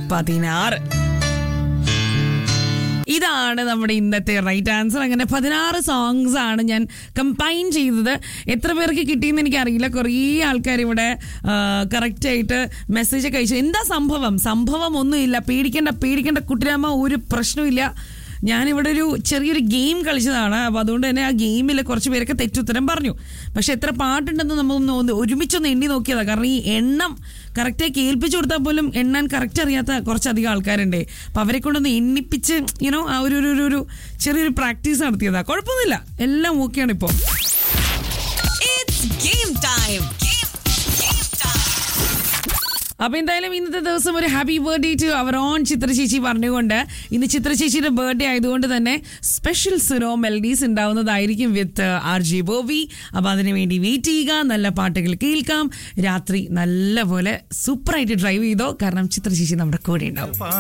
പതിനാറ് ഇതാണ് നമ്മുടെ ഇന്നത്തെ റൈറ്റ് ആൻസർ അങ്ങനെ പതിനാറ് സോങ്സ് ആണ് ഞാൻ കമ്പൈൻ ചെയ്തത് എത്ര പേർക്ക് കിട്ടിയെന്ന് എനിക്കറിയില്ല കുറേ ആൾക്കാർ ഇവിടെ കറക്റ്റ് ആയിട്ട് മെസ്സേജ് ഒക്കെ അയച്ചു എന്താ സംഭവം സംഭവം ഒന്നുമില്ല പേടിക്കേണ്ട പേടിക്കേണ്ട കുട്ടിരാമ ഒരു പ്രശ്നമില്ല ഞാനിവിടെ ഒരു ചെറിയൊരു ഗെയിം കളിച്ചതാണ് അപ്പോൾ അതുകൊണ്ട് തന്നെ ആ ഗെയിമിൽ കുറച്ച് പേരൊക്കെ തെറ്റുത്തരം പറഞ്ഞു പക്ഷെ എത്ര പാട്ടുണ്ടെന്ന് നമ്മളൊന്ന് ഒന്ന് ഒരുമിച്ചൊന്ന് എണ്ണി നോക്കിയതാണ് കാരണം ഈ എണ്ണം കറക്റ്റായി കേൾപ്പിച്ചു കൊടുത്താൽ പോലും എണ്ണാൻ കറക്റ്റ് അറിയാത്ത കുറച്ചധികം ആൾക്കാരുണ്ട് അപ്പം അവരെ കൊണ്ടൊന്ന് എണ്ണിപ്പിച്ച് യുനോ ആ ഒരു ഒരു- ഒരു ഒരു ചെറിയൊരു പ്രാക്ടീസ് നടത്തിയതാണ് കുഴപ്പമൊന്നുമില്ല എല്ലാം ഓക്കെയാണ് ഇപ്പോൾ It's game time. Game, game time. അപ്പൊ എന്തായാലും ഇന്നത്തെ ദിവസം ഒരു happy birthday to our own Chitra ചേച്ചി പറഞ്ഞുകൊണ്ട് ഇന്ന് ചിത്ര ചേച്ചിയുടെ ബർത്ത്ഡേ ആയതുകൊണ്ട് തന്നെ സ്പെഷ്യൽ സുനോ മെലഡീസ് ഉണ്ടാവുന്നതായിരിക്കും വിത്ത് ആർ ജി ബോബി അപ്പൊ അതിനു വേണ്ടി വെയിറ്റ് ചെയ്യുക നല്ല പാട്ടുകൾ കേൾക്കാം രാത്രി നല്ലപോലെ സൂപ്പറായിട്ട് ഡ്രൈവ് ചെയ്തോ കാരണം ചിത്ര ചേച്ചി നമ്മുടെ കൂടെ ഉണ്ടാവും